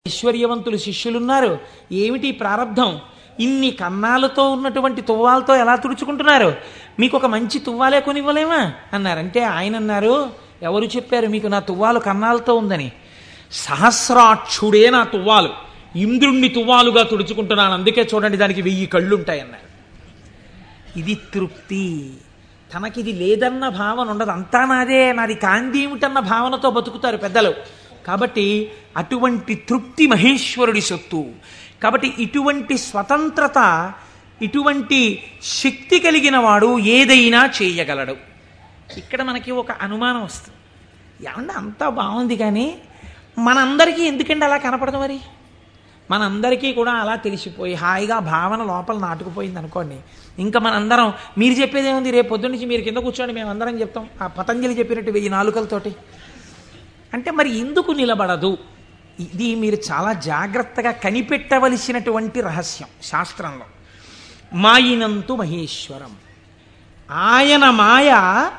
ఐశ్వర్యవంతులు శిష్యులున్నారు ఏమిటి ప్రారంధం ఇన్ని కన్నాలతో ఉన్నటువంటి తువ్వాలతో ఎలా తుడుచుకుంటున్నారు మీకు ఒక మంచి తువ్వాలే కొనివ్వలేమా అన్నారంటే ఆయన అన్నారు ఎవరు చెప్పారు మీకు నా తువ్వాలు కన్నాలతో ఉందని సహస్రాక్షుడే నా తువ్వాలు ఇంద్రుణ్ణి తువ్వాలుగా తుడుచుకుంటున్నాను అందుకే చూడండి దానికి వెయ్యి కళ్ళుంటాయన్నారు ఇది తృప్తి తనకిది లేదన్న భావన ఉండదు అంతా నాదే నాది కాంతి ఏమిటన్న భావనతో బతుకుతారు పెద్దలు కాబట్టి అటువంటి తృప్తి మహేశ్వరుడి సొత్తు కాబట్టి ఇటువంటి స్వతంత్రత ఇటువంటి శక్తి కలిగిన వాడు ఏదైనా చేయగలడు ఇక్కడ మనకి ఒక అనుమానం వస్తుంది ఏమంటే అంతా బాగుంది కానీ మనందరికీ ఎందుకండి అలా కనపడదు మరి మనందరికీ కూడా అలా తెలిసిపోయి హాయిగా భావన లోపల నాటుకుపోయింది అనుకోండి ఇంకా మనందరం మీరు చెప్పేది ఏముంది రేపు పొద్దున్న నుంచి మీరు కింద కూర్చోండి మేము అందరం చెప్తాం ఆ పతంజలి చెప్పినట్టు వెయ్యి నాలుకలతోటి అంటే మరి ఎందుకు నిలబడదు ఇది మీరు చాలా జాగ్రత్తగా కనిపెట్టవలసినటువంటి రహస్యం శాస్త్రంలో మాయినంతు మహేశ్వరం ఆయన మాయ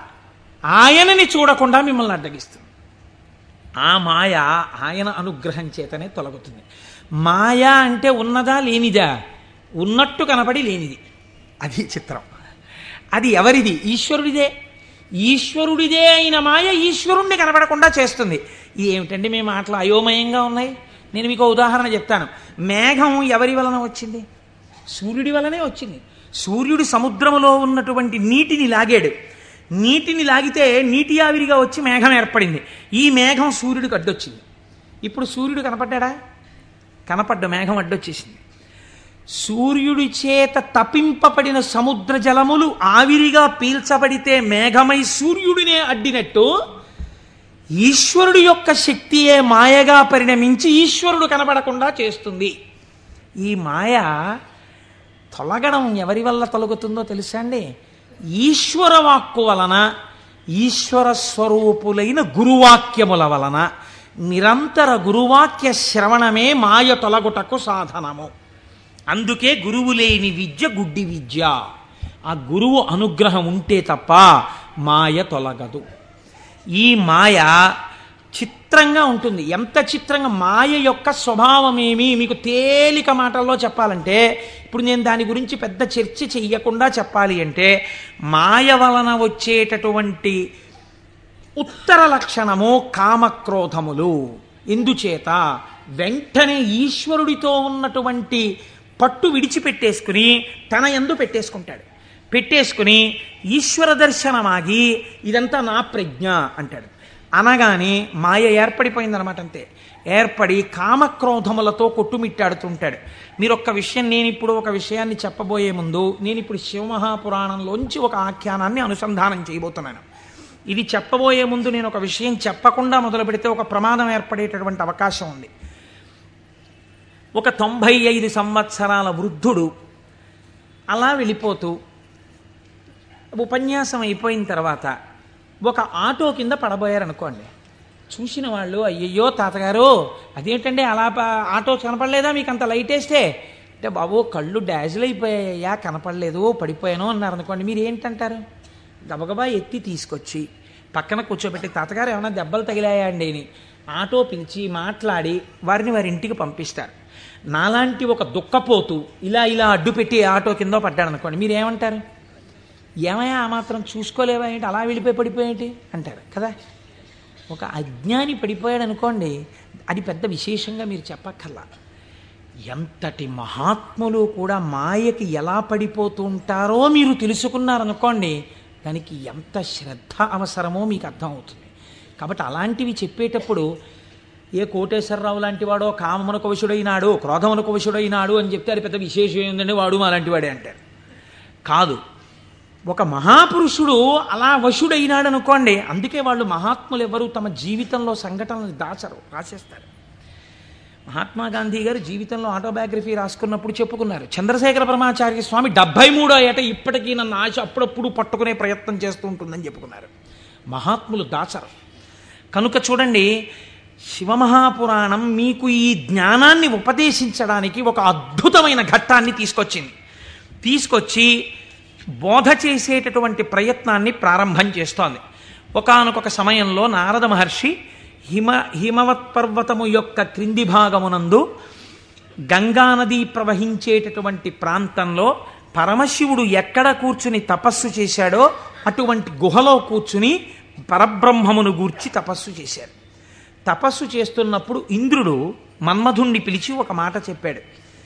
ఆయనని చూడకుండా మిమ్మల్ని అడ్డగిస్తుంది ఆ మాయ ఆయన అనుగ్రహం చేతనే తొలగుతుంది మాయ అంటే ఉన్నదా లేనిదా ఉన్నట్టు కనపడి లేనిది అది చిత్రం అది ఎవరిది ఈశ్వరుడిదే ఈశ్వరుడిదే అయిన మాయ ఈశ్వరుణ్ణి కనపడకుండా చేస్తుంది ఇది ఏమిటండి మీ మాటలు అయోమయంగా ఉన్నాయి నేను మీకు ఉదాహరణ చెప్తాను మేఘం ఎవరి వలన వచ్చింది సూర్యుడి వలనే వచ్చింది సూర్యుడు సముద్రములో ఉన్నటువంటి నీటిని లాగాడు నీటిని లాగితే నీటి ఆవిరిగా వచ్చి మేఘం ఏర్పడింది ఈ మేఘం సూర్యుడికి అడ్డొచ్చింది ఇప్పుడు సూర్యుడు కనపడ్డా కనపడ్డ మేఘం అడ్డొచ్చేసింది సూర్యుడి చేత తపింపబడిన సముద్ర జలములు ఆవిరిగా పీల్చబడితే మేఘమై సూర్యుడినే అడ్డినట్టు ఈశ్వరుడి యొక్క శక్తియే మాయగా పరిణమించి ఈశ్వరుడు కనబడకుండా చేస్తుంది ఈ మాయ తొలగడం ఎవరి వల్ల తొలగుతుందో తెలుసా అండి ఈశ్వర వాక్కు వలన ఈశ్వర స్వరూపులైన గురువాక్యముల వలన నిరంతర గురువాక్య శ్రవణమే మాయ తొలగుటకు సాధనము అందుకే గురువు లేని విద్య గుడ్డి విద్య ఆ గురువు అనుగ్రహం ఉంటే తప్ప మాయ తొలగదు ఈ మాయ చిత్రంగా ఉంటుంది ఎంత చిత్రంగా మాయ యొక్క స్వభావమేమి మీకు తేలిక మాటల్లో చెప్పాలంటే ఇప్పుడు నేను దాని గురించి పెద్ద చర్చ చెయ్యకుండా చెప్పాలి అంటే మాయ వలన వచ్చేటటువంటి ఉత్తర లక్షణము కామక్రోధములు ఎందుచేత వెంటనే ఈశ్వరుడితో ఉన్నటువంటి పట్టు విడిచిపెట్టేసుకుని తన ఎందు పెట్టేసుకుంటాడు పెట్టేసుకుని ఈశ్వర దర్శనమాగి ఇదంతా నా ప్రజ్ఞ అంటాడు అనగానే మాయ ఏర్పడిపోయిందనమాట అంతే ఏర్పడి కామక్రోధములతో కొట్టుమిట్టాడుతుంటాడు మీరు ఒక్క విషయం నేను ఇప్పుడు ఒక విషయాన్ని చెప్పబోయే ముందు నేను ఇప్పుడు శివమహాపురాణంలోంచి ఒక ఆఖ్యానాన్ని అనుసంధానం చేయబోతున్నాను ఇది చెప్పబోయే ముందు నేను ఒక విషయం చెప్పకుండా మొదలు పెడితే ఒక ప్రమాదం ఏర్పడేటటువంటి అవకాశం ఉంది ఒక తొంభై ఐదు సంవత్సరాల వృద్ధుడు అలా వెళ్ళిపోతూ ఉపన్యాసం అయిపోయిన తర్వాత ఒక ఆటో కింద పడబోయారనుకోండి చూసిన వాళ్ళు అయ్యయ్యో తాతగారు అదేంటండి అలా ప- ఆటో కనపడలేదా మీకు అంత లైట్ వేస్తే అంటే బాబు కళ్ళు డాజిల్ అయిపోయాయా కనపడలేదు పడిపోయాను అన్నారు అనుకోండి మీరు ఏంటంటారు గబగబా ఎత్తి తీసుకొచ్చి పక్కన కూర్చోబెట్టి తాతగారు ఏమైనా దెబ్బలు తగిలాయా అండి అని ఆటో పిలిచి మాట్లాడి వారిని వారి ఇంటికి పంపిస్తారు నాలాంటి ఒక దుఃఖపోతూ ఇలా ఇలా అడ్డు పెట్టి ఆటో కింద పడ్డాడు అనుకోండి మీరు ఏమంటారు ఏమయ్యా ఆ మాత్రం చూసుకోలేవా ఏంటి అలా వెళ్ళిపోయి పడిపోయేంటి అంటారు కదా ఒక అజ్ఞాని పడిపోయాడు అనుకోండి అది పెద్ద విశేషంగా మీరు చెప్పక్కర్లా ఎంతటి మహాత్ములు కూడా మాయకి ఎలా పడిపోతూ ఉంటారో మీరు తెలుసుకున్నారనుకోండి దానికి ఎంత శ్రద్ధ అవసరమో మీకు అర్థమవుతుంది కాబట్టి అలాంటివి చెప్పేటప్పుడు ఏ కోటేశ్వరరావు లాంటి వాడో కామమునకు వశుడైనాడు క్రోధమునకు వశుడైనాడు అని చెప్తే అది పెద్ద విశేషం ఏంటంటే వాడు అలాంటి వాడే అంటారు కాదు ఒక మహాపురుషుడు అలా వశుడైనాడు అనుకోండి అందుకే వాళ్ళు మహాత్ములు ఎవరు తమ జీవితంలో సంఘటనలు దాచరు రాసేస్తారు మహాత్మా గాంధీ గారు జీవితంలో ఆటోబయోగ్రఫీ రాసుకున్నప్పుడు చెప్పుకున్నారు చంద్రశేఖర పరమాచార్య స్వామి డెబ్బై మూడో ఏట ఇప్పటికీ నన్ను ఆశ అప్పుడప్పుడు పట్టుకునే ప్రయత్నం చేస్తూ ఉంటుందని చెప్పుకున్నారు మహాత్ములు దాచరు కనుక చూడండి శివమహాపురాణం మీకు ఈ జ్ఞానాన్ని ఉపదేశించడానికి ఒక అద్భుతమైన ఘట్టాన్ని తీసుకొచ్చింది తీసుకొచ్చి బోధ చేసేటటువంటి ప్రయత్నాన్ని ప్రారంభం చేస్తోంది ఒకానొక సమయంలో నారద మహర్షి హిమ హిమవత్ పర్వతము యొక్క క్రింది భాగమునందు గంగానది ప్రవహించేటటువంటి ప్రాంతంలో పరమశివుడు ఎక్కడ కూర్చుని తపస్సు చేశాడో అటువంటి గుహలో కూర్చుని పరబ్రహ్మమును గూర్చి తపస్సు చేశాడు తపస్సు చేస్తున్నప్పుడు ఇంద్రుడు మన్మధుణ్ణి పిలిచి ఒక మాట చెప్పాడు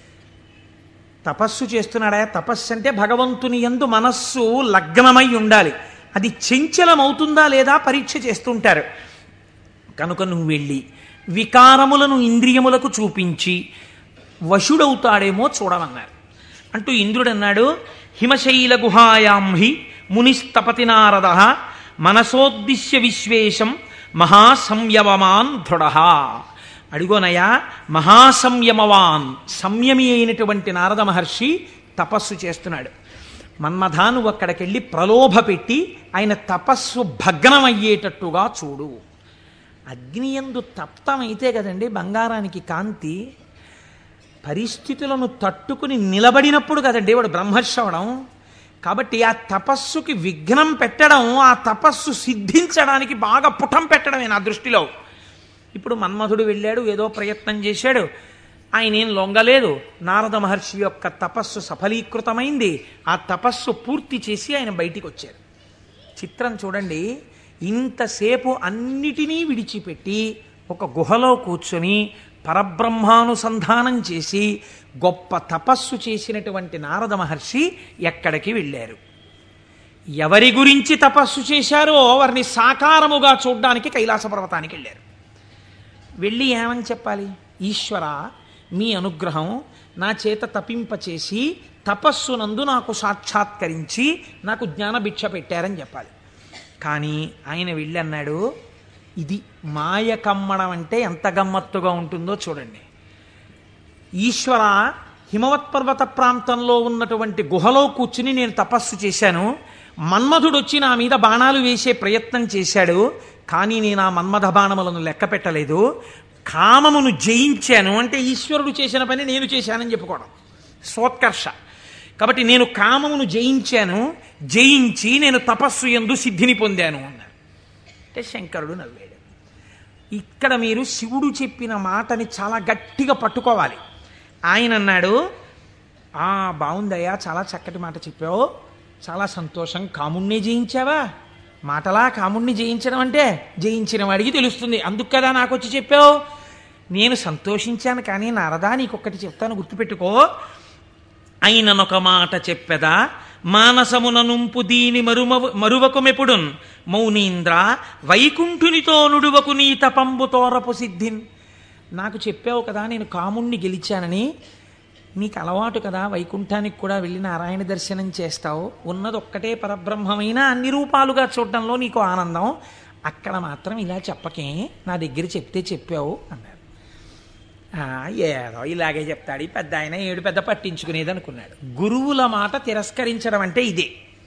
తపస్సు చేస్తున్నాడా తపస్సు అంటే భగవంతుని యందు మనస్సు లగ్నమై ఉండాలి అది చంచలమవుతుందా లేదా పరీక్ష చేస్తుంటారు కనుక నువ్వు వెళ్ళి వికారములను ఇంద్రియములకు చూపించి వశుడవుతాడేమో చూడమన్నారు అంటూ ఇంద్రుడు అన్నాడు హిమశైల గుహాయాం హి మునిస్తపతి నారద మనసోద్దిశ్య విశ్వేశం మహాసంయమమాన్ దృఢ అడిగోనయ్యా మహాసంయమవాన్ సంయమి అయినటువంటి నారద మహర్షి తపస్సు చేస్తున్నాడు మన్మథా నువ్వు అక్కడికెళ్ళి ప్రలోభ పెట్టి ఆయన తపస్సు భగ్నమయ్యేటట్టుగా చూడు అగ్నియందు తప్తమైతే కదండి బంగారానికి కాంతి పరిస్థితులను తట్టుకుని నిలబడినప్పుడు కదండి వాడు బ్రహ్మశ్రవణం కాబట్టి ఆ తపస్సుకి విఘ్నం పెట్టడం ఆ తపస్సు సిద్ధించడానికి బాగా పుటం పెట్టడమే నా దృష్టిలో ఇప్పుడు మన్మధుడు వెళ్ళాడు ఏదో ప్రయత్నం చేశాడు ఆయన ఏం లొంగలేదు నారద మహర్షి యొక్క తపస్సు సఫలీకృతమైంది ఆ తపస్సు పూర్తి చేసి ఆయన బయటికి వచ్చారు చిత్రం చూడండి ఇంతసేపు అన్నిటినీ విడిచిపెట్టి ఒక గుహలో కూర్చొని పరబ్రహ్మానుసంధానం చేసి గొప్ప తపస్సు చేసినటువంటి నారద మహర్షి ఎక్కడికి వెళ్ళారు ఎవరి గురించి తపస్సు చేశారో వారిని సాకారముగా చూడ్డానికి కైలాస పర్వతానికి వెళ్ళారు వెళ్ళి ఏమని చెప్పాలి ఈశ్వర మీ అనుగ్రహం నా చేత తపింపచేసి తపస్సునందు నాకు సాక్షాత్కరించి నాకు జ్ఞానభిక్ష పెట్టారని చెప్పాలి కానీ ఆయన వెళ్ళి అన్నాడు ఇది మాయ కమ్మడం అంటే ఎంత గమ్మత్తుగా ఉంటుందో చూడండి ఈశ్వర హిమవత్ పర్వత ప్రాంతంలో ఉన్నటువంటి గుహలో కూర్చుని నేను తపస్సు చేశాను మన్మధుడు వచ్చి నా మీద బాణాలు వేసే ప్రయత్నం చేశాడు కానీ నేను ఆ మన్మథ బాణములను లెక్క పెట్టలేదు కామమును జయించాను అంటే ఈశ్వరుడు చేసిన పని నేను చేశానని చెప్పుకోవడం సోత్కర్ష కాబట్టి నేను కామమును జయించాను జయించి నేను తపస్సు ఎందు సిద్ధిని పొందాను అన్నారు అంటే శంకరుడు నవ్వాడు ఇక్కడ మీరు శివుడు చెప్పిన మాటని చాలా గట్టిగా పట్టుకోవాలి ఆయన అన్నాడు ఆ బాగుందయ్యా చాలా చక్కటి మాట చెప్పావు చాలా సంతోషం కాముణ్ణి జయించావా మాటలా కాముణ్ణి జయించడం అంటే జయించిన వాడికి తెలుస్తుంది అందుకు కదా నాకు వచ్చి చెప్పావు నేను సంతోషించాను కానీ నారదా నీకొక్కటి చెప్తాను గుర్తుపెట్టుకో అయిననొక మాట చెప్పెదా మానసమున నుంపు దీని మరుమ మరువకుమెపుడున్ మౌనీంద్ర వైకుంఠునితో నుడువకు నీ తపంబు తోరపు సిద్ధిన్ నాకు చెప్పావు కదా నేను కాముణ్ణి గెలిచానని నీకు అలవాటు కదా వైకుంఠానికి కూడా వెళ్ళి నారాయణ దర్శనం చేస్తావు ఉన్నది ఒక్కటే పరబ్రహ్మమైన అన్ని రూపాలుగా చూడడంలో నీకు ఆనందం అక్కడ మాత్రం ఇలా చెప్పకే నా దగ్గర చెప్తే చెప్పావు అన్నారు "ఆ, ఏదో ఇలాగే చెప్తాడు ఈ పెద్ద ఆయన ఏడు పెద్ద పట్టించుకునేది అనుకున్నాడు గురువుల మాట తిరస్కరించడం అంటే ఇదే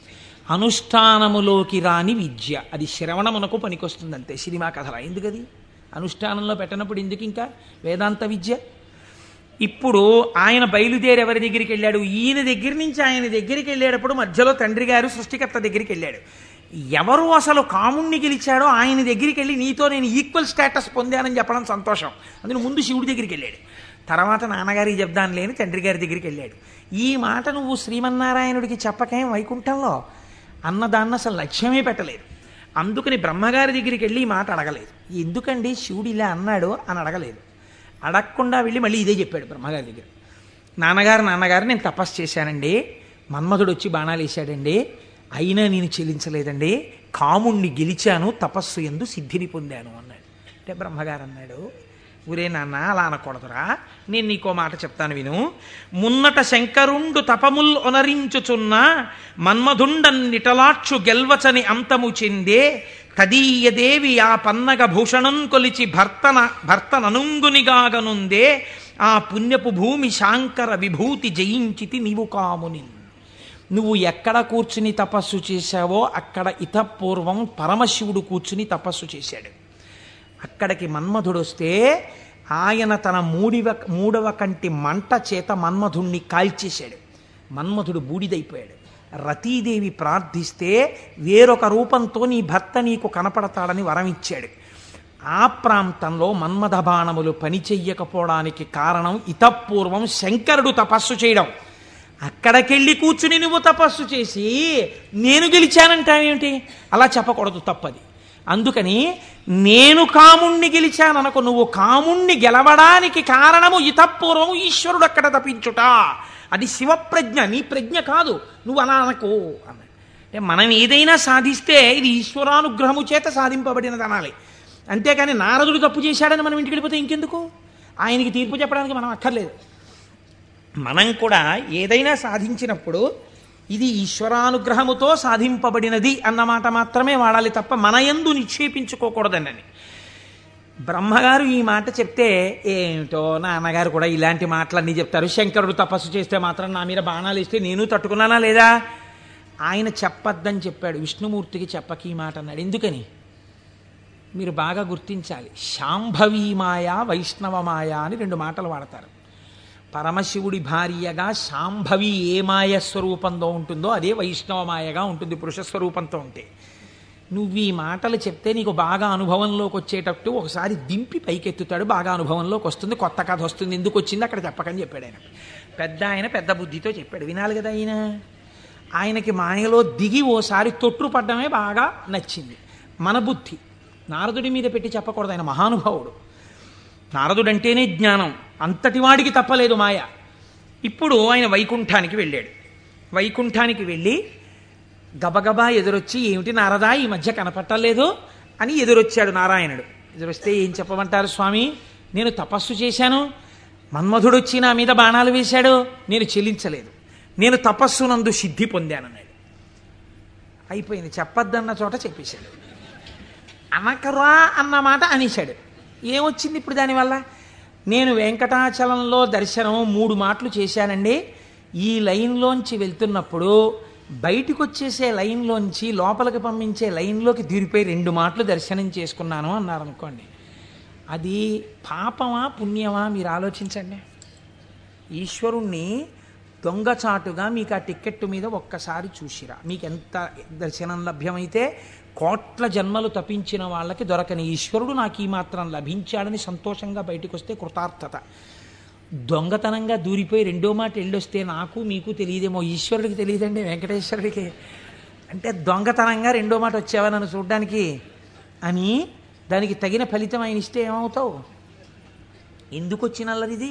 అనుష్ఠానములోకి రాని విద్య అది శ్రవణమునకు పనికొస్తుంది అంతే సినిమా కథల ఎందుకది అనుష్ఠానంలో పెట్టనప్పుడు ఎందుకు ఇంకా వేదాంత విద్య ఇప్పుడు ఆయన బయలుదేరి ఎవరి దగ్గరికి వెళ్ళాడు ఈయన దగ్గర నుంచి ఆయన దగ్గరికి వెళ్ళేటప్పుడు మధ్యలో తండ్రి గారు సృష్టికర్త దగ్గరికి వెళ్ళాడు ఎవరు అసలు కాముణ్ణి గెలిచాడో ఆయన దగ్గరికి వెళ్ళి నీతో నేను ఈక్వల్ స్టేటస్ పొందానని చెప్పడం సంతోషం అందులో ముందు శివుడి దగ్గరికి వెళ్ళాడు తర్వాత నాన్నగారికి చెప్దాను లేని తండ్రి గారి దగ్గరికి వెళ్ళాడు ఈ మాట నువ్వు శ్రీమన్నారాయణుడికి చెప్పకేం వైకుంఠంలో అన్నదాన్ని అసలు లక్ష్యమే పెట్టలేదు అందుకని బ్రహ్మగారి దగ్గరికి వెళ్ళి ఈ మాట అడగలేదు ఎందుకండి శివుడు ఇలా అన్నాడు అని అడగలేదు అడగకుండా వెళ్ళి మళ్ళీ ఇదే చెప్పాడు బ్రహ్మగారి దగ్గర నాన్నగారు నాన్నగారు నేను తపస్సు చేశానండి మన్మధుడు వచ్చి బాణాలు వేశాడండి అయినా నేను చెల్లించలేదండి కాముణ్ణి గెలిచాను తపస్సు ఎందు సిద్ధిని పొందాను అన్నాడు అంటే బ్రహ్మగారు అన్నాడు ఊరే నాన్న అలా అనకూడదురా నేను నీకో మాట చెప్తాను విను మున్నట శంకరుండు తపముల్ ఒనరించుచున్న మన్మధుండన్నిటలాక్షు గెల్వచని అంతము చెందే తదీయదేవి ఆ పన్నగ భూషణం కొలిచి భర్తన భర్తననుంగునిగాగనుందే ఆ పుణ్యపు భూమి శాంకర విభూతి జయించితి నీవు కాముని నువ్వు ఎక్కడ కూర్చుని తపస్సు చేశావో అక్కడ ఇతపూర్వం పరమశివుడు కూర్చుని తపస్సు చేశాడు అక్కడికి మన్మధుడు వస్తే ఆయన తన మూడివ మూడవ కంటి మంట చేత మన్మధుణ్ణి కాల్చేశాడు మన్మధుడు బూడిదైపోయాడు రతీదేవి ప్రార్థిస్తే వేరొక రూపంతో నీ భర్త నీకు కనపడతాడని వరం ఇచ్చాడు ఆ ప్రాంతంలో మన్మథ బాణములు పని చెయ్యకపోవడానికి కారణం ఇతపూర్వం శంకరుడు తపస్సు చేయడం అక్కడికెళ్ళి కూర్చుని నువ్వు తపస్సు చేసి నేను గెలిచానంటావేమిటి అలా చెప్పకూడదు తప్పది అందుకని నేను కాముణ్ణి గెలిచాననుకో నువ్వు కాముణ్ణి గెలవడానికి కారణము ఇతపూర్వం ఈశ్వరుడు అక్కడ తప్పించుట అది శివప్రజ్ఞ నీ ప్రజ్ఞ కాదు నువ్వు అలా అనకు అన్నాడు అంటే మనం ఏదైనా సాధిస్తే ఇది ఈశ్వరానుగ్రహము చేత సాధింపబడినది అనాలి అంతేకాని నారదుడు తప్పు చేశాడని మనం ఇంటికి వెళ్ళిపోతే ఇంకెందుకు ఆయనకి తీర్పు చెప్పడానికి మనం అక్కర్లేదు మనం కూడా ఏదైనా సాధించినప్పుడు ఇది ఈశ్వరానుగ్రహముతో సాధింపబడినది అన్నమాట మాత్రమే వాడాలి తప్ప మన యందు నిక్షేపించుకోకూడదని బ్రహ్మగారు ఈ మాట చెప్తే ఏమిటో నాన్నగారు కూడా ఇలాంటి మాటలన్నీ చెప్తారు శంకరుడు తపస్సు చేస్తే మాత్రం నా మీద బాణాలు ఇస్తే నేను తట్టుకున్నానా లేదా ఆయన చెప్పద్దని చెప్పాడు విష్ణుమూర్తికి చెప్పకి ఈ మాట అన్నాడు ఎందుకని మీరు బాగా గుర్తించాలి శాంభవీ మాయ వైష్ణవ మాయ అని రెండు మాటలు వాడతారు పరమశివుడి భార్యగా శాంభవి ఏ మాయ స్వరూపంలో ఉంటుందో అదే వైష్ణవ మాయగా ఉంటుంది పురుష స్వరూపంతో ఉంటే నువ్వు ఈ మాటలు చెప్తే నీకు బాగా అనుభవంలోకి వచ్చేటట్టు ఒకసారి దింపి పైకెత్తుతాడు బాగా అనుభవంలోకి వస్తుంది కొత్త కథ వస్తుంది ఎందుకు వచ్చింది అక్కడ చెప్పకని చెప్పాడు ఆయన పెద్ద ఆయన పెద్ద బుద్ధితో చెప్పాడు వినాలి కదా ఆయన ఆయనకి మాయలో దిగి ఓసారి తొట్టుపడ్డమే బాగా నచ్చింది మన బుద్ధి నారదుడి మీద పెట్టి చెప్పకూడదు ఆయన మహానుభావుడు నారదుడంటేనే జ్ఞానం అంతటి వాడికి తప్పలేదు మాయ ఇప్పుడు ఆయన వైకుంఠానికి వెళ్ళాడు వైకుంఠానికి వెళ్ళి గబగబా ఎదురొచ్చి ఏమిటి నారదా ఈ మధ్య కనపట్టలేదు అని ఎదురొచ్చాడు నారాయణుడు ఎదురొస్తే ఏం చెప్పమంటారు స్వామి నేను తపస్సు చేశాను మన్మధుడు వచ్చి నా మీద బాణాలు వేశాడు నేను చెల్లించలేదు నేను తపస్సునందు సిద్ధి పొందానన్నాడు అయిపోయింది చెప్పొద్దన్న చోట చెప్పేశాడు అనకరా అన్న మాట అనేశాడు ఏమొచ్చింది ఇప్పుడు దానివల్ల నేను వెంకటాచలంలో దర్శనం మూడు మాటలు చేశానండి ఈ లైన్లోంచి వెళ్తున్నప్పుడు బయటికి వచ్చేసే లైన్లోంచి లోపలికి పంపించే లైన్లోకి దూరిపోయి రెండు మాటలు దర్శనం చేసుకున్నాను అన్నారు అనుకోండి అది పాపమా పుణ్యమా మీరు ఆలోచించండి ఈశ్వరుణ్ణి దొంగచాటుగా మీకు ఆ టిక్కెట్ మీద ఒక్కసారి చూసిరా మీకు ఎంత దర్శనం లభ్యమైతే కోట్ల జన్మలు తపించిన వాళ్ళకి దొరకని ఈశ్వరుడు నాకు ఈ మాత్రం లభించాడని సంతోషంగా బయటకు వస్తే కృతార్థత దొంగతనంగా దూరిపోయి రెండో మాట వెళ్ళొస్తే నాకు మీకు తెలియదేమో ఈశ్వరుడికి తెలియదండి వెంకటేశ్వరుడికి అంటే దొంగతనంగా రెండో మాట వచ్చావా నన్ను చూడడానికి అని దానికి తగిన ఫలితం ఆయన ఇస్తే ఏమవుతావు ఎందుకు వచ్చిన అల్లరిది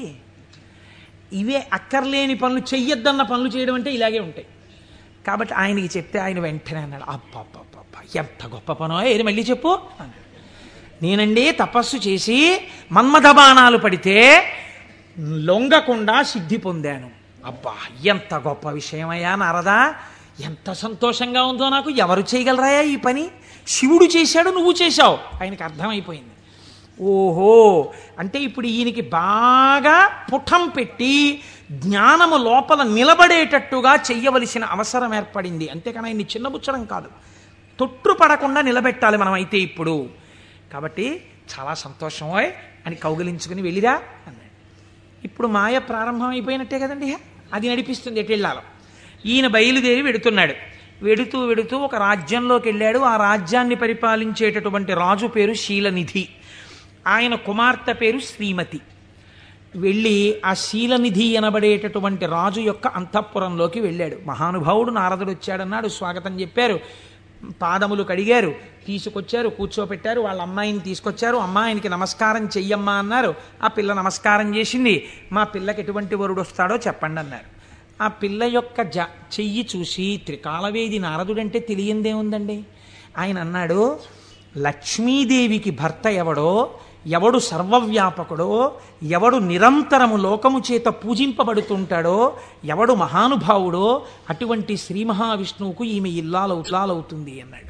ఇవే అక్కర్లేని పనులు చెయ్యొద్దన్న పనులు చేయడం అంటే ఇలాగే ఉంటాయి కాబట్టి ఆయనకి చెప్తే ఆయన వెంటనే అన్నాడు అబ్బబ్బబ్బబ్బ ఎంత గొప్ప పనో ఏది మళ్ళీ చెప్పు అన్నాడు నేనండి తపస్సు చేసి మన్మథ బాణాలు పడితే లొంగకుండా సిద్ధి పొందాను అబ్బా ఎంత గొప్ప విషయమయ్యా నారదా ఎంత సంతోషంగా ఉందో నాకు ఎవరు చేయగలరాయా ఈ పని శివుడు చేశాడు నువ్వు చేశావు ఆయనకి అర్థమైపోయింది ఓహో అంటే ఇప్పుడు ఈయనకి బాగా పుటం పెట్టి జ్ఞానము లోపల నిలబడేటట్టుగా చెయ్యవలసిన అవసరం ఏర్పడింది అంతేకాని ఆయన్ని చిన్నబుచ్చడం కాదు తొట్టు పడకుండా నిలబెట్టాలి మనం అయితే ఇప్పుడు కాబట్టి చాలా సంతోషం ఓయ్ అని కౌగిలించుకుని వెళ్ళిరా అన్నాడు ఇప్పుడు మాయ ప్రారంభం అయిపోయినట్టే కదండి అది నడిపిస్తుంది ఎటు వెళ్ళాలో ఈయన బయలుదేరి వెడుతున్నాడు వెడుతూ వెడుతూ ఒక రాజ్యంలోకి వెళ్ళాడు ఆ రాజ్యాన్ని పరిపాలించేటటువంటి రాజు పేరు శీలనిధి ఆయన కుమార్తె పేరు శ్రీమతి వెళ్ళి ఆ శీలనిధి అనబడేటటువంటి రాజు యొక్క అంతఃపురంలోకి వెళ్ళాడు మహానుభావుడు నారదుడు వచ్చాడన్నాడు స్వాగతం చెప్పారు పాదములు కడిగారు తీసుకొచ్చారు కూర్చోపెట్టారు వాళ్ళ అమ్మాయిని తీసుకొచ్చారు అమ్మాయినికి నమస్కారం చెయ్యమ్మా అన్నారు ఆ పిల్ల నమస్కారం చేసింది మా పిల్లకి ఎటువంటి వరుడు వస్తాడో చెప్పండి అన్నారు ఆ పిల్ల యొక్క జ చెయ్యి చూసి త్రికాలవేది నారదుడంటే తెలియందేముందండి ఆయన అన్నాడు లక్ష్మీదేవికి భర్త ఎవడో ఎవడు సర్వవ్యాపకుడో ఎవడు నిరంతరము లోకము చేత పూజింపబడుతుంటాడో ఎవడు మహానుభావుడో అటువంటి శ్రీ మహావిష్ణువుకు ఈమె ఇల్లాలవు ఇల్లాలవుతుంది అన్నాడు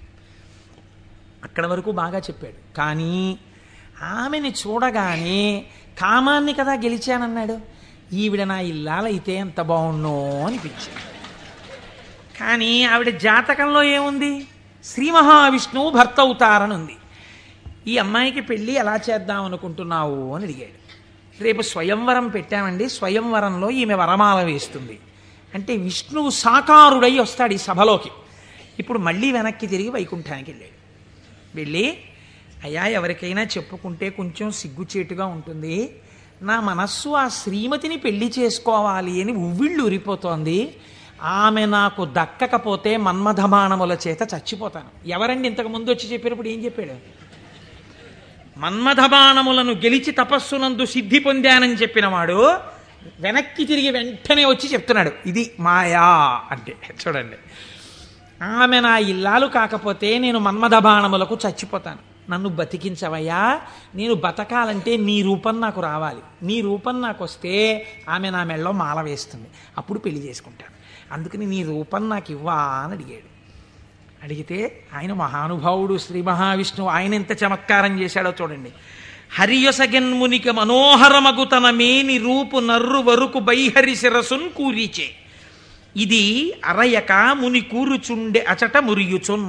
అక్కడ వరకు బాగా చెప్పాడు కానీ ఆమెని చూడగానే కామాన్ని కదా గెలిచానన్నాడు ఈవిడ నా ఇల్లాలైతే ఎంత బాగుండో అనిపించింది కానీ ఆవిడ జాతకంలో ఏముంది శ్రీ మహావిష్ణువు భర్త అవుతారని ఉంది ఈ అమ్మాయికి పెళ్ళి ఎలా చేద్దాం అనుకుంటున్నావు అని అడిగాడు రేపు స్వయంవరం పెట్టామండి స్వయంవరంలో ఈమె వరమాల వేస్తుంది అంటే విష్ణువు సాకారుడై వస్తాడు ఈ సభలోకి ఇప్పుడు మళ్ళీ వెనక్కి తిరిగి వైకుంఠానికి వెళ్ళాడు వెళ్ళి అయ్యా ఎవరికైనా చెప్పుకుంటే కొంచెం సిగ్గుచేటుగా ఉంటుంది నా మనస్సు ఆ శ్రీమతిని పెళ్లి చేసుకోవాలి అని ఉవ్విళ్ళు ఉరిపోతోంది ఆమె నాకు దక్కకపోతే మన్మధమానముల చేత చచ్చిపోతాను ఎవరండి ఇంతకు ముందు వచ్చి చెప్పినప్పుడు ఏం చెప్పాడు మన్మథబాణములను గెలిచి తపస్సునందు సిద్ధి పొందానని చెప్పినవాడు వెనక్కి తిరిగి వెంటనే వచ్చి చెప్తున్నాడు ఇది మాయా అంటే చూడండి ఆమె నా ఇల్లాలు కాకపోతే నేను మన్మథబాణములకు చచ్చిపోతాను నన్ను బతికించవయ్యా నేను బతకాలంటే నీ రూపం నాకు రావాలి నీ రూపం నాకు వస్తే ఆమె నా మెళ్ళలో మాల వేస్తుంది అప్పుడు పెళ్లి చేసుకుంటాను అందుకని నీ రూపం నాకు ఇవ్వా అని అడిగాడు అడిగితే ఆయన మహానుభావుడు శ్రీ మహావిష్ణువు ఆయన ఎంత చమత్కారం చేశాడో చూడండి హరియసగన్మునిక మనోహరమగు తన మేని రూపు నర్రు వరుకు బైహరి శిరసున్ కూరిచే ఇది అరయక ముని కూరుచుండె అచట మురియుచున్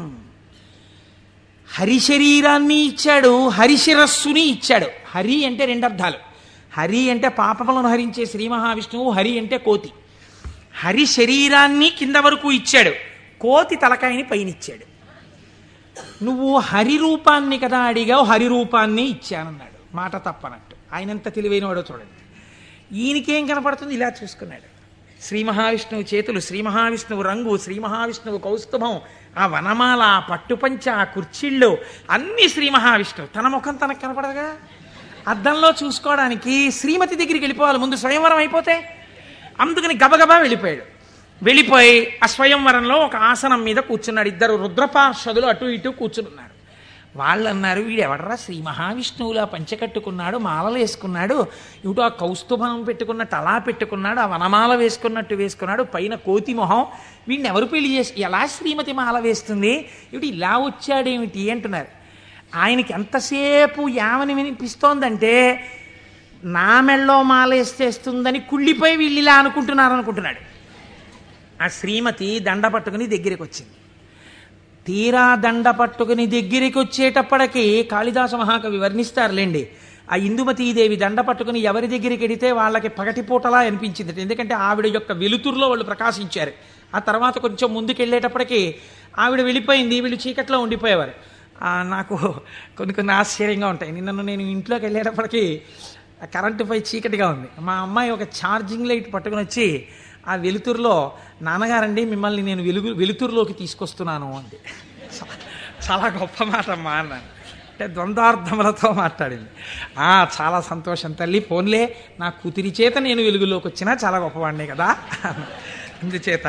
హరి శరీరాన్ని ఇచ్చాడు హరి శిరస్సుని ఇచ్చాడు హరి అంటే రెండు అర్థాలు హరి అంటే పాపములను హరించే శ్రీ మహావిష్ణువు హరి అంటే కోతి హరి శరీరాన్ని కింద వరకు ఇచ్చాడు కోతి తలకాయని పైనిచ్చాడు నువ్వు హరి రూపాన్ని కదా అడిగావు హరి రూపాన్ని ఇచ్చానన్నాడు మాట తప్పనట్టు ఆయన ఎంత తెలివైనవాడో చూడండి ఈయనకేం కనపడుతుంది ఇలా చూసుకున్నాడు శ్రీ మహావిష్ణువు చేతులు శ్రీ మహావిష్ణువు రంగు శ్రీ మహావిష్ణువు కౌస్తుభం ఆ వనమాల ఆ పట్టుపంచ ఆ కుర్చీళ్ళు అన్నీ శ్రీ మహావిష్ణువు తన ముఖం తనకు కనపడదుగా అద్దంలో చూసుకోవడానికి శ్రీమతి దగ్గరికి వెళ్ళిపోవాలి ముందు స్వయంవరం అయిపోతే అందుకని గబగబా వెళ్ళిపోయాడు వెళ్ళిపోయి ఆ స్వయంవరంలో ఒక ఆసనం మీద కూర్చున్నాడు ఇద్దరు రుద్రపార్షదులు అటు ఇటు కూర్చున్నారు వాళ్ళు అన్నారు వీడు ఎవడరా శ్రీ మహావిష్ణువులా పంచకట్టుకున్నాడు మాలలు వేసుకున్నాడు ఇటు ఆ కౌస్తుభం పెట్టుకున్నట్టు అలా పెట్టుకున్నాడు ఆ వనమాల వేసుకున్నట్టు వేసుకున్నాడు పైన కోతి మొహం వీడిని ఎవరు పెళ్లి చేసి ఎలా శ్రీమతి మాల వేస్తుంది ఇటు ఇలా వచ్చాడేమిటి అంటున్నారు ఆయనకి ఎంతసేపు యావని వినిపిస్తోందంటే నా మెళ్ళో మాల వేస్తేస్తుందని కుళ్ళిపోయి వీళ్ళు ఇలా అనుకుంటున్నారు అనుకుంటున్నాడు ఆ శ్రీమతి దండ పట్టుకుని దగ్గరికి వచ్చింది తీరా దండ పట్టుకుని దగ్గరికి వచ్చేటప్పటికి కాళిదాస మహాకవి వర్ణిస్తారులేండి ఆ ఇందుమతీదేవి దండ పట్టుకుని ఎవరి దగ్గరికి వెడితే వాళ్ళకి పగటిపూటలా అనిపించింది ఎందుకంటే ఆవిడ యొక్క వెలుతురులో వాళ్ళు ప్రకాశించారు ఆ తర్వాత కొంచెం ముందుకు వెళ్ళేటప్పటికి ఆవిడ వెళ్ళిపోయింది వీళ్ళు చీకట్లో ఉండిపోయేవారు ఆ, నాకు కొన్ని కొన్ని ఆశ్చర్యంగా ఉంటాయి నిన్న నేను ఇంట్లోకి వెళ్ళేటప్పటికి ఆ కరెంటు పై చీకటిగా ఉంది మా అమ్మాయి ఒక ఛార్జింగ్ లైట్ పట్టుకుని వచ్చి ఆ వెలుతురులో నాన్నగారండి మిమ్మల్ని నేను వెలుగు వెలుతురులోకి తీసుకొస్తున్నాను అంది చా- చాలా గొప్ప మాట అమ్మా అన్నాను అంటే ద్వంద్వార్థములతో మాట్లాడింది "ఆ, చాలా సంతోషం తల్లి ఫోన్లే నా కూతురి చేత నేను వెలుగులోకి వచ్చినా చాలా గొప్పవాడినే కదా అందుచేత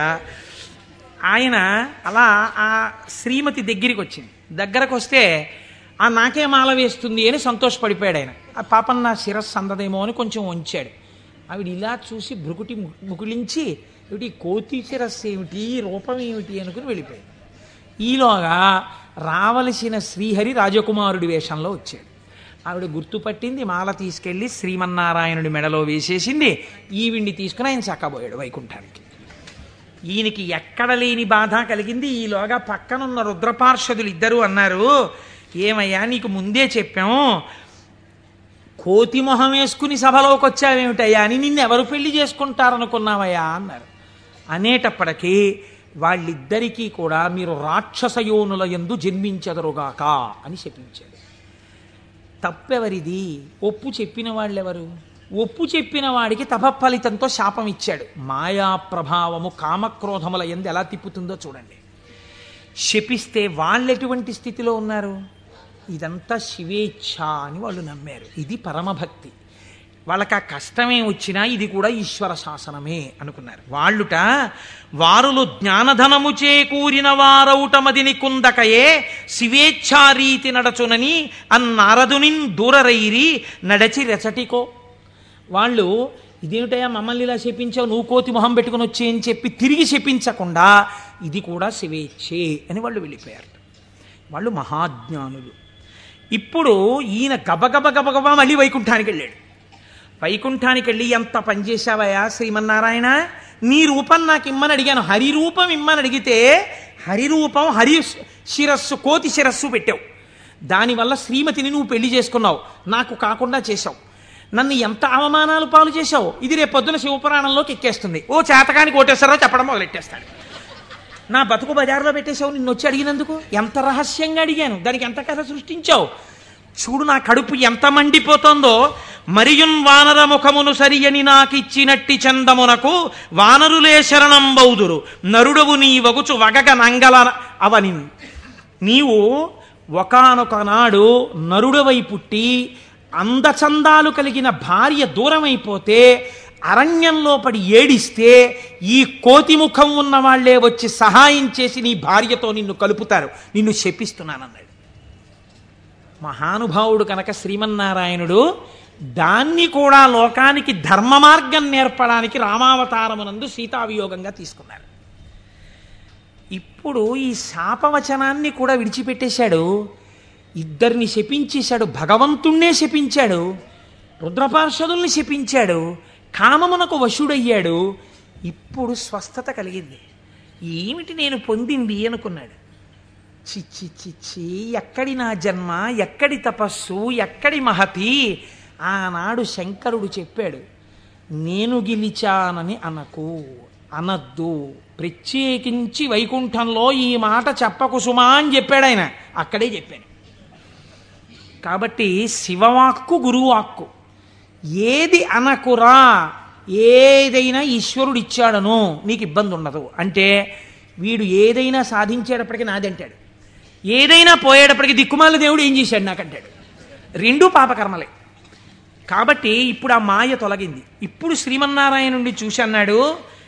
ఆయన అలా ఆ శ్రీమతి దగ్గరికి వచ్చింది దగ్గరకు వస్తే ఆ నాకే మాల వేస్తుంది అని సంతోషపడిపోయాడు ఆయన ఆ పాపం నా శిరస్సు అందదేమో అని కొంచెం వంచాడు ఆవిడ ఇలా చూసి భృకుటి ము- ముకులించి ఏమిటి కోతి శిరస్సు ఏమిటి రూపం ఏమిటి అనుకుని వెళ్ళిపోయాడు ఈలోగా రావలసిన శ్రీహరి రాజకుమారుడి వేషంలో వచ్చాడు ఆవిడ గుర్తుపట్టింది మాల తీసుకెళ్లి శ్రీమన్నారాయణుడి మెడలో వేసేసింది ఈవిడ్ని తీసుకుని ఆయన చక్కబోయాడు వైకుంఠానికి ఈయనకి ఎక్కడ లేని బాధ కలిగింది ఈలోగా పక్కనున్న రుద్రపార్షదులు ఇద్దరు అన్నారు ఏమయ్యా నీకు ముందే చెప్పాం కోతి మొహం వేసుకుని సభలోకి వచ్చావేమిటయ్యా అని నిన్ను ఎవరు పెళ్లి చేసుకుంటారనుకున్నావయ్యా అన్నారు అనేటప్పటికీ వాళ్ళిద్దరికీ కూడా మీరు రాక్షసయోనుల ఎందు జన్మించదరుగాక అని చెప్పించాడు తప్పెవరిది ఒప్పు చెప్పిన వాళ్ళెవరు ఒప్పు చెప్పిన వాడికి తపఫలితంతో శాపం ఇచ్చాడు మాయా ప్రభావము కామక్రోధముల ఎందు ఎలా తిప్పుతుందో చూడండి శపిస్తే వాళ్ళు ఎటువంటి స్థితిలో ఉన్నారు ఇదంతా శివేచ్ఛ అని వాళ్ళు నమ్మారు ఇది పరమభక్తి వాళ్ళకి ఆ కష్టమే వచ్చినా ఇది కూడా ఈశ్వర శాసనమే అనుకున్నారు వాళ్ళుట వారులు జ్ఞానధనము చేకూరిన వారౌటమదిని కుందకయే శివేచ్ఛారీతి నడచునని అన్నారదునిన్ దూరరైరి నడచి రెచటికో వాళ్ళు ఇదేమిటయా మమ్మల్ని ఇలా శపించావు నువ్వు కోతి మొహం పెట్టుకుని వచ్చి అని చెప్పి తిరిగి శపించకుండా ఇది కూడా శివేచ్ఛే అని వాళ్ళు వెళ్ళిపోయారు వాళ్ళు మహాజ్ఞానులు ఇప్పుడు ఈయన గబగబ గబగబా మళ్ళీ వైకుంఠానికి వెళ్ళాడు వైకుంఠానికి వెళ్ళి ఎంత పనిచేశావయ్యా శ్రీమన్నారాయణ నీ రూపం నాకు ఇమ్మని అడిగాను హరి రూపం ఇమ్మని అడిగితే హరి రూపం హరి శిరస్సు కోతి శిరస్సు పెట్టావు దానివల్ల శ్రీమతిని నువ్వు పెళ్లి చేసుకున్నావు నాకు కాకుండా చేశావు నన్ను ఎంత అవమానాలు పాలు చేశావు ఇది రేపు పొద్దున శివపురాణంలోకి ఎక్కేస్తుంది ఓ చేతకాని కోటేశ్వరరావు చెప్పడం మొదలెట్టేస్తాడు నా బతుకు బజార్లో పెట్టేశావు నిన్ను వచ్చి అడిగినందుకు ఎంత రహస్యంగా అడిగాను దానికి ఎంత కథ సృష్టించావు చూడు నా కడుపు ఎంత మండిపోతుందో మరియున్ వానర ముఖమును సరియని నాకిచ్చినట్టి చందమునకు వానరులే శరణం బౌదురు నరుడవు నీ వగుచు వగగ నంగల అవని నీవు ఒకనొక నాడు నరుడవై పుట్టి అందచందాలు కలిగిన భార్య దూరమైపోతే అరణ్యంలో పడి ఏడిస్తే ఈ కోతి ముఖం ఉన్న వాళ్లే వచ్చి సహాయం చేసి నీ భార్యతో నిన్ను కలుపుతారు నిన్ను శపిస్తున్నానన్నాడు మహానుభావుడు కనుక శ్రీమన్నారాయణుడు దాన్ని కూడా లోకానికి ధర్మ మార్గం నేర్పడానికి రామావతారమునందు సీతావియోగంగా తీసుకున్నారు ఇప్పుడు ఈ శాపవచనాన్ని కూడా విడిచిపెట్టేశాడు ఇద్దరిని శపించేశాడు భగవంతుణ్ణే శపించాడు రుద్రపార్షదుల్ని శపించాడు కామమునకు వశుడయ్యాడు ఇప్పుడు స్వస్థత కలిగింది ఏమిటి నేను పొందింది అనుకున్నాడు చిచ్చి చిచ్చి ఎక్కడి నా జన్మ ఎక్కడి తపస్సు ఎక్కడి మహతి ఆనాడు శంకరుడు చెప్పాడు నేను గెలిచానని అనకు అనద్దు ప్రత్యేకించి వైకుంఠంలో ఈ మాట చెప్పకు సుమా అని చెప్పాడు ఆయన అక్కడే చెప్పాను కాబట్టి శివవాక్కు గురువాక్కు ఏది అనకురా ఏదైనా ఈశ్వరుడు ఇచ్చాడను నీకు ఇబ్బంది ఉండదు అంటే వీడు ఏదైనా సాధించేటప్పటికి నాది అంటాడు ఏదైనా పోయేటప్పటికి దిక్కుమాల దేవుడు ఏం చేశాడు నాకంటాడు రెండూ పాపకర్మలే కాబట్టి ఇప్పుడు ఆ మాయ తొలగింది ఇప్పుడు శ్రీమన్నారాయణుడిని చూసి అన్నాడు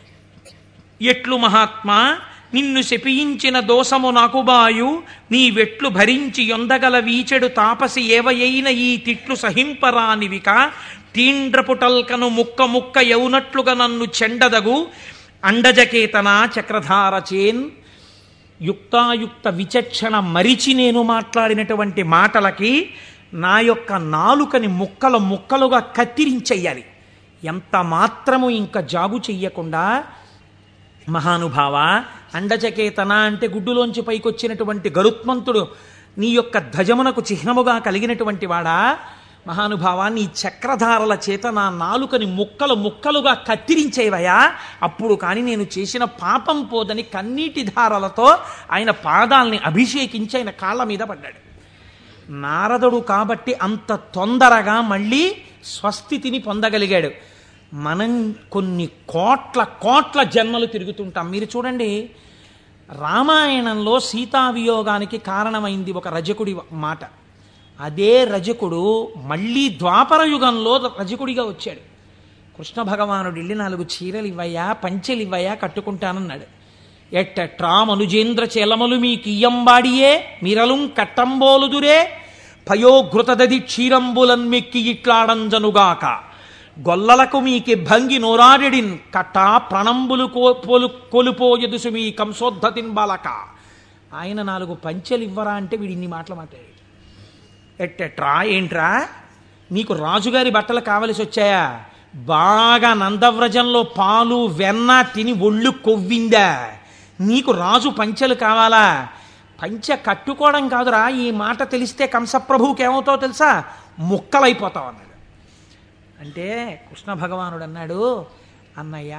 ఎట్లు మహాత్మా నిన్ను శపించిన దోషము నాకు బాయు నీ వెట్లు భరించి యొందగల వీచెడు తాపసి ఏవయైన ఈ తిట్లు సహింపరానివిక తీండ్రపుటల్కను ముక్క ముక్క యౌనట్లుగా నన్ను చెండదగు అండజకేతన చక్రధార చేన్ యుక్తాయుక్త విచక్షణ మరిచి నేను మాట్లాడినటువంటి మాటలకి నా యొక్క నాలుకని ముక్కలు ముక్కలుగా కత్తిరించెయ్యాలి ఎంత మాత్రము ఇంకా జాగు చెయ్యకుండా మహానుభావ అండచకేతన అంటే గుడ్డులోంచి పైకొచ్చినటువంటి గరుత్మంతుడు నీ యొక్క ధ్వజమునకు చిహ్నముగా కలిగినటువంటి వాడా మహానుభావా నీ చక్రధారల చేత నా నాలుకని ముక్కలు ముక్కలుగా కత్తిరించేవయా అప్పుడు కానీ నేను చేసిన పాపం పోదని కన్నీటి ధారలతో ఆయన పాదాల్ని అభిషేకించి ఆయన కాళ్ళ మీద పడ్డాడు నారదుడు కాబట్టి అంత తొందరగా మళ్ళీ స్వస్థితిని పొందగలిగాడు మనం కొన్ని కోట్ల కోట్ల జన్మలు తిరుగుతుంటాం మీరు చూడండి రామాయణంలో సీతావియోగానికి కారణమైంది ఒక రజకుడి మాట అదే రజకుడు మళ్ళీ ద్వాపర యుగంలో రజకుడిగా వచ్చాడు కృష్ణ భగవానుడు వెళ్ళి నాలుగు చీరలు ఇవ్వయా పంచెలు ఇవ్వయా కట్టుకుంటానన్నాడు ఎట్టట్రా మనుజేంద్ర చేలమలు మీ కియ్యంబాడియే మిరలుం కట్టంబోలుదురే పయోఘృతదది క్షీరంబులన్ మెక్కి ఇట్లాడంజనుగాక గొల్లలకు మీకి భంగి నోరాడిడిన్ కట్ట ప్రణంబులు కోలు కొలుపోయదుసు మీ కంసోద్ధతిన్ బాలక ఆయన నాలుగు పంచెలు ఇవ్వరా అంటే వీడు ఇన్ని మాటలు మాట్లాడాడు ఎట్టెట్రా ఏంట్రా నీకు రాజుగారి బట్టలు కావలసి వచ్చాయా బాగా నందవ్రజంలో పాలు వెన్న తిని ఒళ్ళు కొవ్విందా నీకు రాజు పంచెలు కావాలా పంచె కట్టుకోవడం కాదురా ఈ మాట తెలిస్తే కంసప్రభువుకి ఏమవుతావు తెలుసా ముక్కలైపోతావు అన్నాడు అంటే కృష్ణ భగవానుడు అన్నాడు అన్నయ్య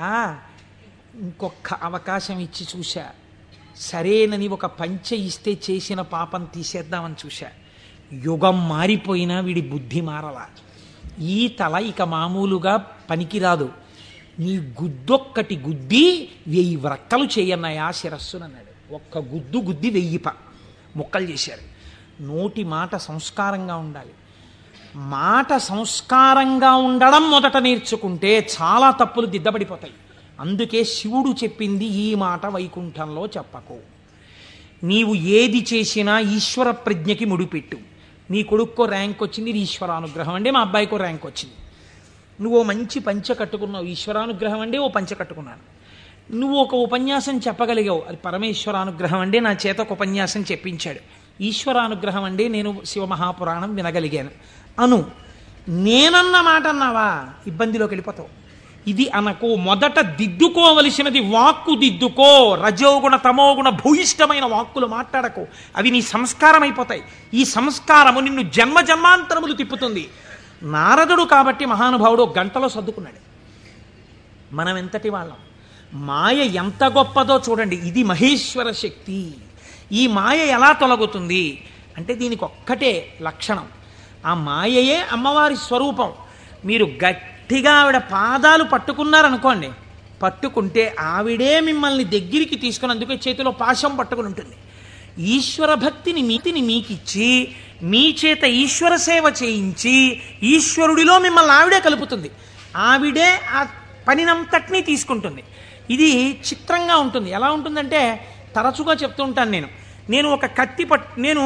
ఇంకొక అవకాశం ఇచ్చి చూశా సరేనని ఒక పంచె ఇస్తే చేసిన పాపం తీసేద్దామని చూశా యుగం మారిపోయినా వీడి బుద్ధి మారలా ఈ తల ఇక మామూలుగా పనికిరాదు నీ గుద్దొక్కటి గుద్ది వెయ్యి వ్రక్కలు చేయన్నయా శిరస్సునన్నాడు ఒక్క గుద్దు గుద్ది వెయ్యి ప ముక్కలు చేశారు నోటి మాట సంస్కారంగా ఉండాలి మాట సంస్కారంగా ఉండడం మొదట నేర్చుకుంటే చాలా తప్పులు దిద్దబడిపోతాయి అందుకే శివుడు చెప్పింది ఈ మాట వైకుంఠంలో చెప్పకు నీవు ఏది చేసినా ఈశ్వర ప్రజ్ఞకి ముడిపెట్టు నీ కొడుక్కో ర్యాంక్ వచ్చింది ఇది ఈశ్వరానుగ్రహం అండి మా అబ్బాయికో ర్యాంక్ వచ్చింది నువ్వు ఓ మంచి పంచ కట్టుకున్నావు ఈశ్వరానుగ్రహం అండి ఓ పంచ కట్టుకున్నాను నువ్వు ఒక ఉపన్యాసం చెప్పగలిగావు అది పరమేశ్వరానుగ్రహం అండి నా చేత ఒక ఉపన్యాసం చెప్పించాడు ఈశ్వరానుగ్రహం అండి నేను శివమహాపురాణం వినగలిగాను అను నేనన్న మాట అన్నావా ఇబ్బందిలోకి వెళ్ళిపోతావు ఇది అనకు మొదట దిద్దుకోవలసినది వాక్కు దిద్దుకో రజోగుణ తమోగుణ భూయిష్టమైన వాక్కులు మాట్లాడకు అవి నీ సంస్కారం అయిపోతాయి ఈ సంస్కారము నిన్ను జన్మ జన్మాంతరములు తిప్పుతుంది నారదుడు కాబట్టి మహానుభావుడు ఒక గంటలో సర్దుకున్నాడు మనం ఎంతటి వాళ్ళం మాయ ఎంత గొప్పదో చూడండి ఇది మహేశ్వర శక్తి ఈ మాయ ఎలా తొలగుతుంది అంటే దీనికి ఒక్కటే లక్షణం ఆ మాయయే అమ్మవారి స్వరూపం మీరు గట్టిగా ఆవిడ పాదాలు పట్టుకున్నారనుకోండి పట్టుకుంటే ఆవిడే మిమ్మల్ని దగ్గరికి తీసుకుని అందుకే చేతిలో పాశం పట్టుకుని ఉంటుంది ఈశ్వర భక్తిని మీతిని మీకిచ్చి మీ చేత ఈశ్వర సేవ చేయించి ఈశ్వరుడిలో మిమ్మల్ని ఆవిడే కలుపుతుంది ఆవిడే ఆ పనినంతటినీ తీసుకుంటుంది ఇది చిత్రంగా ఉంటుంది ఎలా ఉంటుందంటే తరచుగా చెప్తూ ఉంటాను నేను నేను ఒక కత్తి పట్ నేను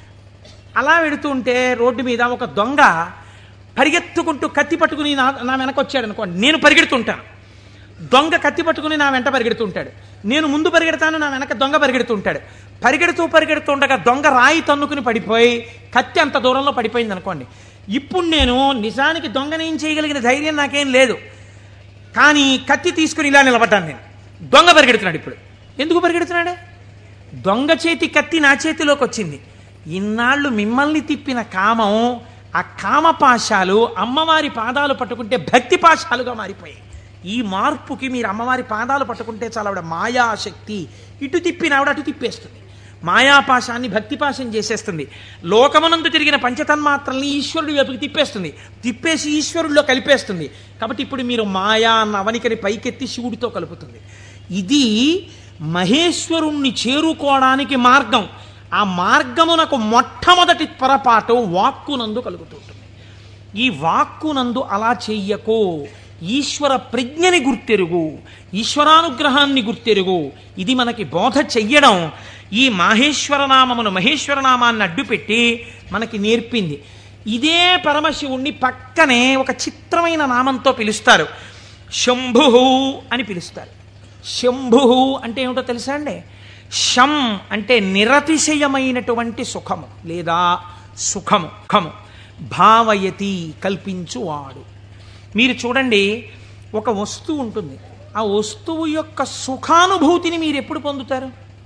అలా వెడుతూ ఉంటే రోడ్డు మీద ఒక దొంగ పరిగెత్తుకుంటూ కత్తి పట్టుకుని నా నా వెనక వచ్చాడు అనుకోండి నేను పరిగెడుతుంటాను దొంగ కత్తి పట్టుకుని నా వెంట పరిగెడుతుంటాడు నేను ముందు పరిగెడతాను నా వెనక దొంగ పరిగెడుతుంటాడు పరిగెడుతూ పరిగెడుతూ ఉండగా దొంగ రాయి తన్నుకుని పడిపోయి కత్తి అంత దూరంలో పడిపోయింది అనుకోండి ఇప్పుడు నేను నిజానికి దొంగని ఏం చేయగలిగిన ధైర్యం నాకేం లేదు కానీ కత్తి తీసుకుని ఇలా నిలబడ్డాను నేను దొంగ పరిగెడుతున్నాడు ఇప్పుడు ఎందుకు పరిగెడుతున్నాడు దొంగ చేతి కత్తి నా చేతిలోకి వచ్చింది ఇన్నాళ్ళు మిమ్మల్ని తిప్పిన కామం ఆ కామపాశాలు అమ్మవారి పాదాలు పట్టుకుంటే భక్తి పాశాలుగా మారిపోయాయి ఈ మార్పుకి మీరు అమ్మవారి పాదాలు పట్టుకుంటే చాలా ఆవిడ మాయాశక్తి ఇటు తిప్పిన ఆవిడ అటు తిప్పేస్తుంది మాయాపాశాన్ని భక్తిపాశం చేసేస్తుంది లోకమనందు తిరిగిన పంచతన్మాత్రల్ని ఈశ్వరుడి వైపుకి తిప్పేస్తుంది తిప్పేసి ఈశ్వరుడిలో కలిపేస్తుంది కాబట్టి ఇప్పుడు మీరు మాయా అన్న అవనికని పైకెత్తి శివుడితో కలుపుతుంది ఇది మహేశ్వరుణ్ణి చేరుకోవడానికి మార్గం ఆ మార్గమునకు మొట్టమొదటి పొరపాటు వాక్కునందు కలుగుతుంటుంది ఈ వాక్కునందు అలా చెయ్యకు ఈశ్వర ప్రజ్ఞని గుర్తెరుగు ఈశ్వరానుగ్రహాన్ని గుర్తెరుగు ఇది మనకి బోధ చెయ్యడం ఈ మాహేశ్వర నామమును మహేశ్వర నామాన్ని అడ్డుపెట్టి మనకి నేర్పింది ఇదే పరమశివుణ్ణి పక్కనే ఒక చిత్రమైన నామంతో పిలుస్తారు శంభు అని పిలుస్తారు శంభు అంటే ఏమిటో తెలుసా అండి శం అంటే నిరతిశయమైనటువంటి సుఖము లేదా సుఖము సుఖము భావయతి కల్పించువాడు మీరు చూడండి ఒక వస్తువు ఉంటుంది ఆ వస్తువు యొక్క సుఖానుభూతిని మీరు ఎప్పుడు పొందుతారు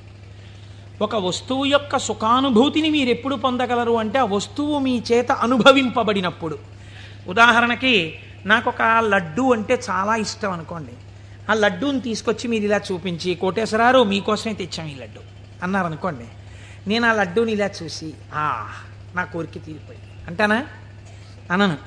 ఒక వస్తువు యొక్క సుఖానుభూతిని మీరు ఎప్పుడు పొందగలరు అంటే ఆ వస్తువు మీ చేత అనుభవింపబడినప్పుడు ఉదాహరణకి నాకు ఒక లడ్డు అంటే చాలా ఇష్టం అనుకోండి ఆ లడ్డూని తీసుకొచ్చి మీరు ఇలా చూపించి కోటేశ్వరారు మీకోసమే తెచ్చాం ఈ లడ్డు అన్నారు అనుకోండి నేను ఆ లడ్డూని ఇలా చూసి ఆ నా కోరిక తీరిపోయింది అంటానా అనను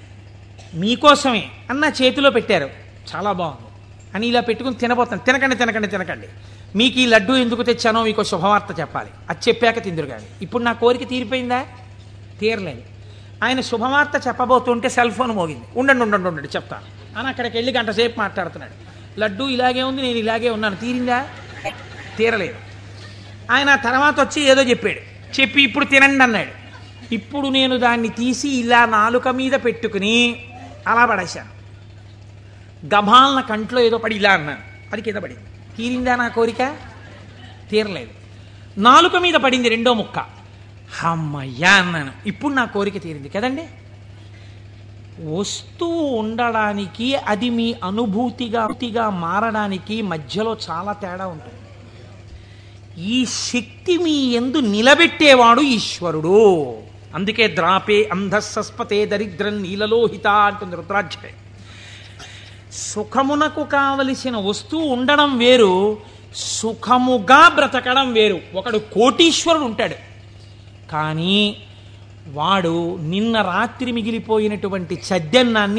మీకోసమే అని నా చేతిలో పెట్టారు చాలా బాగుంది అని ఇలా పెట్టుకుని తినబోతాను తినకండి తినకండి తినకండి మీకు ఈ లడ్డు ఎందుకు తెచ్చానో మీకు శుభవార్త చెప్పాలి అది చెప్పాక తిందురు కానీ ఇప్పుడు నా కోరిక తీరిపోయిందా తీరలేదు ఆయన శుభవార్త చెప్పబోతుంటే సెల్ ఫోన్ మోగింది ఉండండి ఉండండి ఉండండి చెప్తాను అని అక్కడికి వెళ్ళి గంట సేపు మాట్లాడుతున్నాడు లడ్డు ఇలాగే ఉంది నేను ఇలాగే ఉన్నాను తీరిందా తీరలేదు ఆయన తర్వాత వచ్చి ఏదో చెప్పాడు చెప్పి ఇప్పుడు తినండి అన్నాడు ఇప్పుడు నేను దాన్ని తీసి ఇలా నాలుక మీద పెట్టుకుని అలా పడేశాను గభాలన కంట్లో ఏదో పడి ఇలా అన్నాను అది కింద పడింది తీరిందా నా కోరిక తీరలేదు నాలుక మీద పడింది రెండో ముక్క అమ్మయ్యా అన్నాను ఇప్పుడు నా కోరిక తీరింది కదండి వస్తువు ఉండడానికి అది మీ అనుభూతిగా అనుభూతిగా మారడానికి మధ్యలో చాలా తేడా ఉంటుంది ఈ శక్తి మీ ఎందు నిలబెట్టేవాడు ఈశ్వరుడు అందుకే ద్రాపే అంధస్సస్పతే దరిద్రం నీలలోహిత అంటుంది రుద్రాధ్యాయం సుఖమునకు కావలసిన వస్తువు ఉండడం వేరు సుఖముగా బ్రతకడం వేరు ఒకడు కోటీశ్వరుడు ఉంటాడు కానీ వాడు నిన్న రాత్రి మిగిలిపోయినటువంటి చద్దెన్నాన్ని